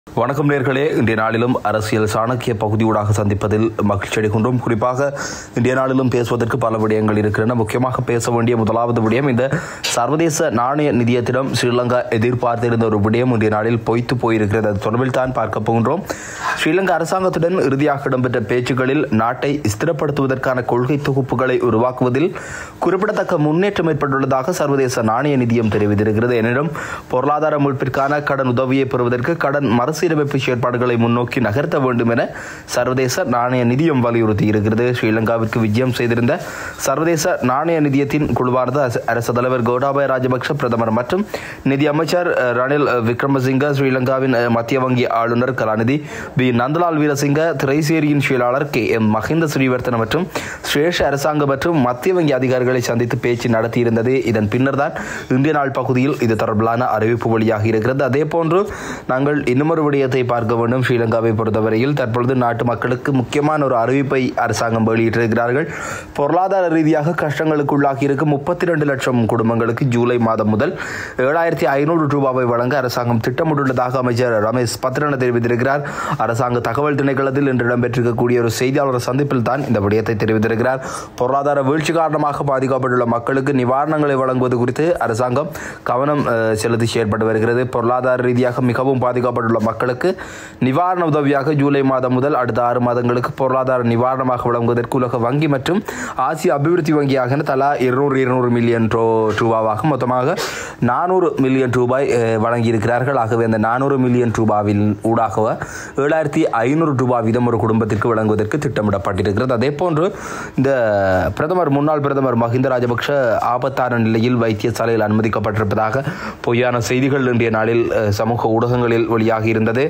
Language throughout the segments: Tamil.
வணக்கம் நேர்களே இன்றைய நாளிலும் அரசியல் சாணக்கிய பகுதியூடாக சந்திப்பதில் மகிழ்ச்சி அடைகின்றோம் குறிப்பாக இன்றைய நாளிலும் பேசுவதற்கு பல விடயங்கள் இருக்கின்றன முக்கியமாக பேச வேண்டிய முதலாவது விடயம் இந்த சர்வதேச நாணய நிதியத்திடம் ஸ்ரீலங்கா எதிர்பார்த்திருந்த ஒரு விடயம் இன்றைய நாளில் பொய்த்து போயிருக்கிறது அது தொடர்பில் தான் பார்க்க போகின்றோம் ஸ்ரீலங்கா அரசாங்கத்துடன் இறுதியாக இடம்பெற்ற பேச்சுக்களில் நாட்டை ஸ்திரப்படுத்துவதற்கான கொள்கை தொகுப்புகளை உருவாக்குவதில் குறிப்பிடத்தக்க முன்னேற்றம் ஏற்பட்டுள்ளதாக சர்வதேச நாணய நிதியம் தெரிவித்திருக்கிறது எனினும் பொருளாதார மீட்பிற்கான கடன் உதவியை பெறுவதற்கு கடன் மறுசீரமைப்பு செயற்பாடுகளை முன்னோக்கி நகர்த்த வேண்டும் என சர்வதேச நாணய நிதியம் வலியுறுத்தி இருக்கிறது ஸ்ரீலங்காவிற்கு விஜயம் செய்திருந்த சர்வதேச நாணய நிதியத்தின் குழுவானது அரச- அரசு தலைவர் கோட்டாபய ராஜபக்ஷ பிரதமர் மற்றும் நிதி அமைச்சர் அஹ், ரணில் அஹ், விக்ரமசிங்க ஸ்ரீலங்காவின் அஹ், மத்திய வங்கி ஆளுநர் கலாநிதி பி நந்தலால் வீரசிங்க திரைசேரியின் செயலாளர் கே எம் மஹிந்த ஸ்ரீவர்த்தன மற்றும் சிரேஷ அரசாங்க மற்றும் மத்திய வங்கி அதிகாரிகளை சந்தித்து பேச்சு நடத்தியிருந்தது இதன் பின்னர் தான் இந்திய நாள் பகுதியில் இது தொடர்பிலான அறிவிப்பு வெளியாகி இருக்கிறது அதே போன்று நாங்கள் இன்னுமொரு விடயத்தை பார்க்க வேண்டும் ஸ்ரீலங்காவை பொறுத்தவரையில் தற்பொழுது நாட்டு மக்களுக்கு முக்கியமான ஒரு அறிவிப்பை அரசாங்கம் வெளியிட்டிருக்கிறார்கள் பொருளாதார ரீதியாக கஷ்டங்களுக்குள்ளாகி இருக்கும் முப்பத்தி ரெண்டு லட்சம் குடும்பங்களுக்கு ஜூலை மாதம் முதல் ஏழாயிரத்தி ஐநூறு ரூபாவை வழங்க அரசாங்கம் திட்டமிட்டுள்ளதாக அமைச்சர் ரமேஷ் பத்ரன தெரிவித்திருக்கிறார் அரசாங்க தகவல் திணைக்களத்தில் இன்று இடம்பெற்றிருக்கக்கூடிய ஒரு செய்தியாளர் சந்திப்பில் தான் இந்த விடயத்தை தெரிவித்திருக்கிறார் பொருளாதார வீழ்ச்சி காரணமாக பாதிக்கப்பட்டுள்ள மக்களுக்கு நிவாரணங்களை வழங்குவது குறித்து அரசாங்கம் கவனம் அஹ், செலுத்தி செயற்பட்டு வருகிறது பொருளாதார ரீதியாக மிகவும் பாதிக்கப்பட்டுள்ள மக்களுக்கு நிவாரண உதவியாக ஜூலை மாதம் முதல் அடுத்த ஆறு மாதங்களுக்கு பொருளாதார நிவாரணமாக வழங்குவதற்கு உலக வங்கி மற்றும் ஆசிய அபிவிருத்தி வங்கியாக தலா இருநூறு இருநூறு மில்லியன் ரூ ரூபாவாக மொத்தமாக நானூறு மில்லியன் ரூபாய் அஹ், வழங்கியிருக்கிறார்கள் ஆகவே அந்த நானூறு மில்லியன் ரூபாவில் ஊடாக ஏழாயிரத்தி ஐநூறு ரூபாய் வீதம் ஒரு குடும்பத்திற்கு வழங்குவதற்கு திட்டமிடப்பட்டிருக்கிறது அதே போன்று இந்த பிரதமர் முன்னாள் பிரதமர் மஹிந்த ராஜபக்ஷ ஆபத்தான நிலையில் வைத்தியசாலையில் அனுமதிக்கப்பட்டிருப்பதாக பொய்யான செய்திகள் இன்றைய நாளில் அஹ், சமூக ஊடகங்களில் வெளியாகி இருந்தது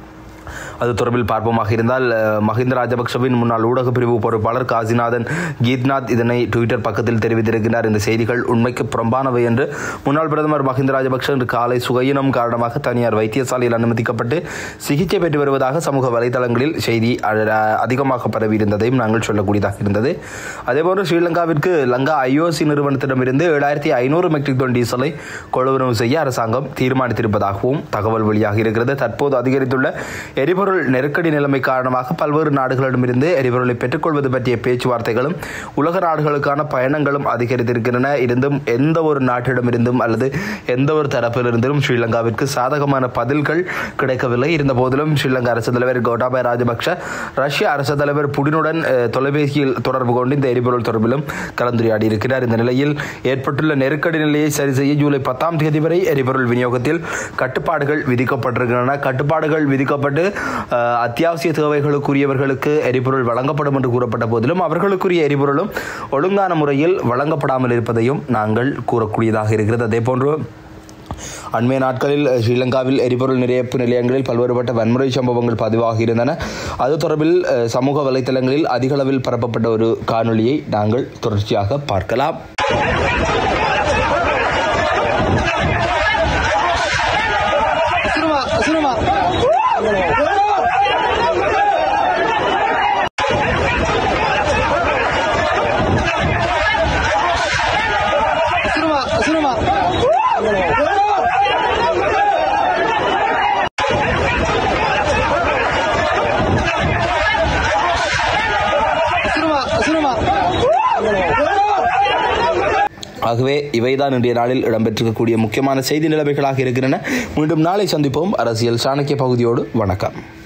அது தொடர்பில் பார்ப்போமாக இருந்தால் அஹ், மஹிந்த ராஜபக்ஷவின் முன்னாள் ஊடக பிரிவு பொறுப்பாளர் காசிநாதன் கீத்நாத் இதனை ட்விட்டர் பக்கத்தில் தெரிவித்திருக்கிறார் இந்த செய்திகள் உண்மைக்கு புறம்பானவை என்று முன்னாள் பிரதமர் மஹிந்த ராஜபக்ஷ இன்று காலை சுகையினம் காரணமாக தனியார் வைத்தியசாலையில் அனுமதிக்கப்பட்டு சிகிச்சை பெற்று வருவதாக சமூக வலைதளங்களில் செய்தி அ- அதிகமாக பரவியிருந்ததையும் நாங்கள் சொல்லக்கூடியதாக இருந்தது அதேபோன்று ஸ்ரீலங்காவிற்கு லங்கா ஐஓசி நிறுவனத்திடமிருந்து ஏழாயிரத்தி ஐநூறு மெட்ரிக் டன் டீசலை கொள்வனவு செய்ய அரசாங்கம் தீர்மானித்திருப்பதாகவும் தகவல் வெளியாகி இருக்கிறது தற்போது அதிகரித்துள்ள எரிபொருள் நெருக்கடி நிலைமை காரணமாக பல்வேறு நாடுகளிடமிருந்து எரிபொருளை பெற்றுக்கொள்வது பற்றிய பேச்சுவார்த்தைகளும் உலக நாடுகளுக்கான பயணங்களும் அதிகரித்திருக்கின்றன இருந்தும் எந்த ஒரு நாட்டிடமிருந்தும் அல்லது எந்த ஒரு தரப்பிலிருந்தும் ஸ்ரீலங்காவிற்கு சாதகமான பதில்கள் கிடைக்கவில்லை இருந்த போதிலும் ஸ்ரீலங்கா அரசு தலைவர் கோட்டாபய ராஜபக்ஷ ரஷ்ய அரசு தலைவர் புடினுடன் அஹ், தொலைபேசியில் தொடர்பு கொண்டு இந்த எரிபொருள் தொடர்பிலும் கலந்துரையாடி இருக்கிறார் இந்த நிலையில் ஏற்பட்டுள்ள நெருக்கடி நிலையை சரி செய்ய ஜூலை பத்தாம் தேதி வரை எரிபொருள் விநியோகத்தில் கட்டுப்பாடுகள் விதிக்கப்பட்டிருக்கின்றன கட்டுப்பாடுகள் விதிக்கப்பட்டு அஹ், அத்தியாவசிய தேவைகளுக்குரியவர்களுக்கு எரிபொருள் வழங்கப்படும் என்று கூறப்பட்ட போதிலும் அவர்களுக்குரிய எரிபொருளும் ஒழுங்கான முறையில் வழங்கப்படாமல் இருப்பதையும் நாங்கள் கூறக்கூடியதாக இருக்கிறது அதே போன்று அண்மைய நாட்களில் அஹ், ஸ்ரீலங்காவில் எரிபொருள் நிறைப்பு நிலையங்களில் பல்வேறுபட்ட வன்முறை சம்பவங்கள் பதிவாகி இருந்தன அது தொடர்பில் அஹ், சமூக வலைத்தளங்களில் அதிக அளவில் பரப்பப்பட்ட ஒரு காணொளியை நாங்கள் தொடர்ச்சியாக பார்க்கலாம் Sinema, sinema. Sinema, sinema. Sinema, sinema. ஆகவே இவைதான் இன்றைய நாளில் இடம்பெற்றிருக்கக்கூடிய முக்கியமான செய்தி நிலைமைகளாக இருக்கின்றன மீண்டும் நாளை சந்திப்போம் அரசியல் சாணக்கிய பகுதியோடு வணக்கம்